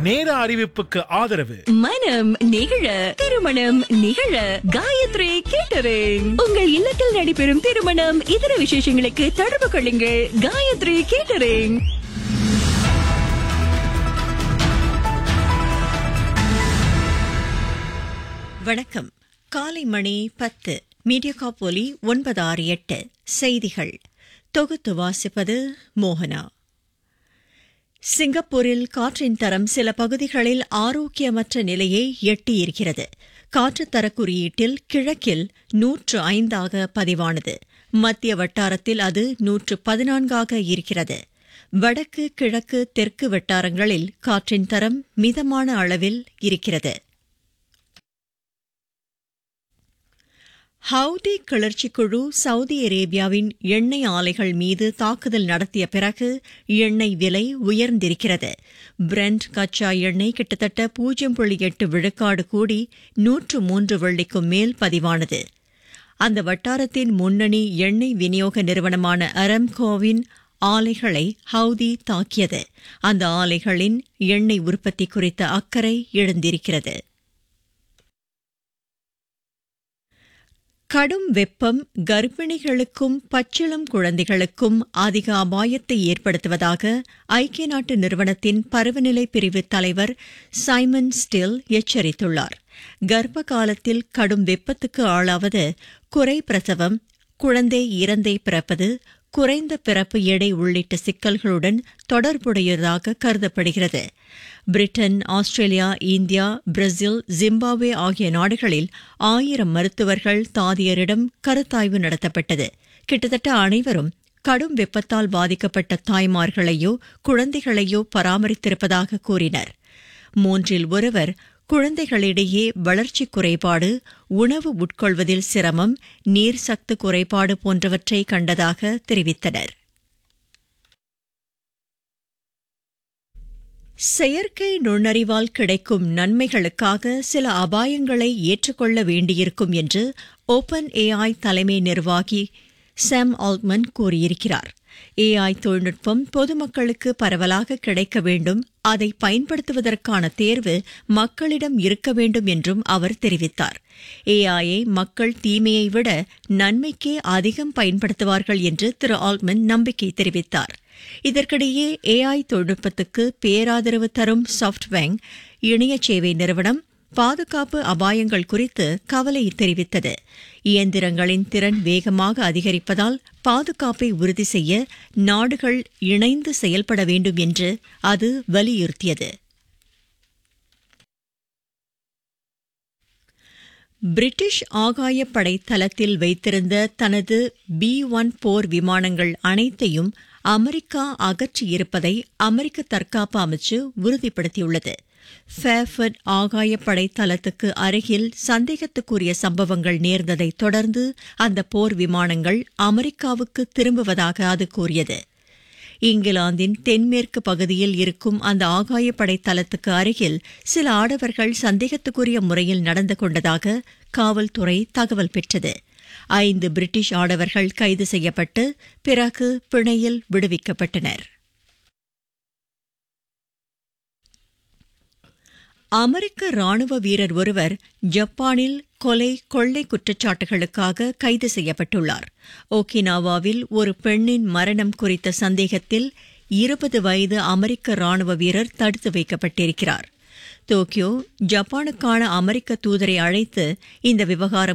நேர அறிவிப்புக்கு ஆதரவு மனம் நிகழ திருமணம் நிகழ காயத்ரி கேட்டரிங் உங்கள் இல்லத்தில் நடைபெறும் திருமணம் இதர விசேஷங்களுக்கு தொடர்பு கொள்ளுங்கள் காயத்ரி கேட்டரிங் வணக்கம் காலை மணி பத்து மீடியா ஒலி ஒன்பது ஆறு எட்டு செய்திகள் தொகுத்து வாசிப்பது மோகனா சிங்கப்பூரில் காற்றின் தரம் சில பகுதிகளில் ஆரோக்கியமற்ற நிலையை எட்டியிருக்கிறது காற்றுத் தர குறியீட்டில் கிழக்கில் நூற்று ஐந்தாக பதிவானது மத்திய வட்டாரத்தில் அது நூற்று பதினான்காக இருக்கிறது வடக்கு கிழக்கு தெற்கு வட்டாரங்களில் காற்றின் தரம் மிதமான அளவில் இருக்கிறது ஹவுதி கிளர்ச்சி குழு சவுதி அரேபியாவின் எண்ணெய் ஆலைகள் மீது தாக்குதல் நடத்திய பிறகு எண்ணெய் விலை உயர்ந்திருக்கிறது பிரெண்ட் கச்சா எண்ணெய் கிட்டத்தட்ட பூஜ்ஜியம் புள்ளி எட்டு விழுக்காடு கூடி நூற்று மூன்று வெள்ளிக்கும் மேல் பதிவானது அந்த வட்டாரத்தின் முன்னணி எண்ணெய் விநியோக நிறுவனமான அரம்கோவின் ஆலைகளை ஹவுதி தாக்கியது அந்த ஆலைகளின் எண்ணெய் உற்பத்தி குறித்த அக்கறை எழுந்திருக்கிறது கடும் வெப்பம் கர்ப்பிணிகளுக்கும் பச்சிளம் குழந்தைகளுக்கும் அதிக அபாயத்தை ஏற்படுத்துவதாக ஐக்கிய நாட்டு நிறுவனத்தின் பருவநிலை பிரிவு தலைவர் சைமன் ஸ்டில் எச்சரித்துள்ளார் கர்ப்ப காலத்தில் கடும் வெப்பத்துக்கு ஆளாவது குறை பிரசவம் குழந்தை இறந்தே பிறப்பது குறைந்த பிறப்பு எடை உள்ளிட்ட சிக்கல்களுடன் தொடர்புடையதாக கருதப்படுகிறது Britain Australia India Brazil Zimbabwe ஆகிய நாடுகளில் ஆயிரம் மருத்துவர்கள் தாதியரிடம் கருத்தாய்வு நடத்தப்பட்டது கிட்டத்தட்ட அனைவரும் கடும் வெப்பத்தால் பாதிக்கப்பட்ட தாய்மார்களையோ குழந்தைகளையோ பராமரித்திருப்பதாக கூறினர் மூன்றில் ஒருவர் குழந்தைகளிடையே வளர்ச்சி குறைபாடு உணவு உட்கொள்வதில் சிரமம் நீர் சத்து குறைபாடு போன்றவற்றை கண்டதாக தெரிவித்தனர் செயற்கை நுண்ணறிவால் கிடைக்கும் நன்மைகளுக்காக சில அபாயங்களை ஏற்றுக்கொள்ள வேண்டியிருக்கும் என்று ஓபன் ஏஐ தலைமை நிர்வாகி சாம் ஆல்ட்மன் கூறியிருக்கிறார் ஏஐ தொழில்நுட்பம் பொதுமக்களுக்கு பரவலாக கிடைக்க வேண்டும் அதை பயன்படுத்துவதற்கான தேர்வு மக்களிடம் இருக்க வேண்டும் என்றும் அவர் தெரிவித்தார் ஏஐயை மக்கள் தீமையை விட நன்மைக்கே அதிகம் பயன்படுத்துவார்கள் என்று திரு ஆல்ட்மன் நம்பிக்கை தெரிவித்தார் இதற்கிடையே ஏஐ தொழில்நுட்பத்துக்கு பேராதரவு தரும் சாப்ட்வேங் இணைய சேவை நிறுவனம் பாதுகாப்பு அபாயங்கள் குறித்து கவலை தெரிவித்தது இயந்திரங்களின் திறன் வேகமாக அதிகரிப்பதால் பாதுகாப்பை உறுதி செய்ய நாடுகள் இணைந்து செயல்பட வேண்டும் என்று அது வலியுறுத்தியது பிரிட்டிஷ் ஆகாயப்படை தளத்தில் வைத்திருந்த தனது பி ஒன் போர் விமானங்கள் அனைத்தையும் அமெரிக்கா அகற்றியிருப்பதை அமெரிக்க தற்காப்பு அமைச்சு உறுதிப்படுத்தியுள்ளது ஃபேஃபர்ட் ஆகாயப்படை தளத்துக்கு அருகில் சந்தேகத்துக்குரிய சம்பவங்கள் நேர்ந்ததை தொடர்ந்து அந்த போர் விமானங்கள் அமெரிக்காவுக்கு திரும்புவதாக அது கூறியது இங்கிலாந்தின் தென்மேற்கு பகுதியில் இருக்கும் அந்த ஆகாயப்படை தளத்துக்கு அருகில் சில ஆடவர்கள் சந்தேகத்துக்குரிய முறையில் நடந்து கொண்டதாக காவல்துறை தகவல் பெற்றது ஐந்து பிரிட்டிஷ் ஆடவர்கள் கைது செய்யப்பட்டு பிறகு பிணையில் விடுவிக்கப்பட்டனர் அமெரிக்க ராணுவ வீரர் ஒருவர் ஜப்பானில் கொலை கொள்ளை குற்றச்சாட்டுகளுக்காக கைது செய்யப்பட்டுள்ளார் ஓகினாவாவில் ஒரு பெண்ணின் மரணம் குறித்த சந்தேகத்தில் இருபது வயது அமெரிக்க ராணுவ வீரர் தடுத்து வைக்கப்பட்டிருக்கிறார் டோக்கியோ ஜப்பானுக்கான அமெரிக்க தூதரை அழைத்து இந்த விவகாரம்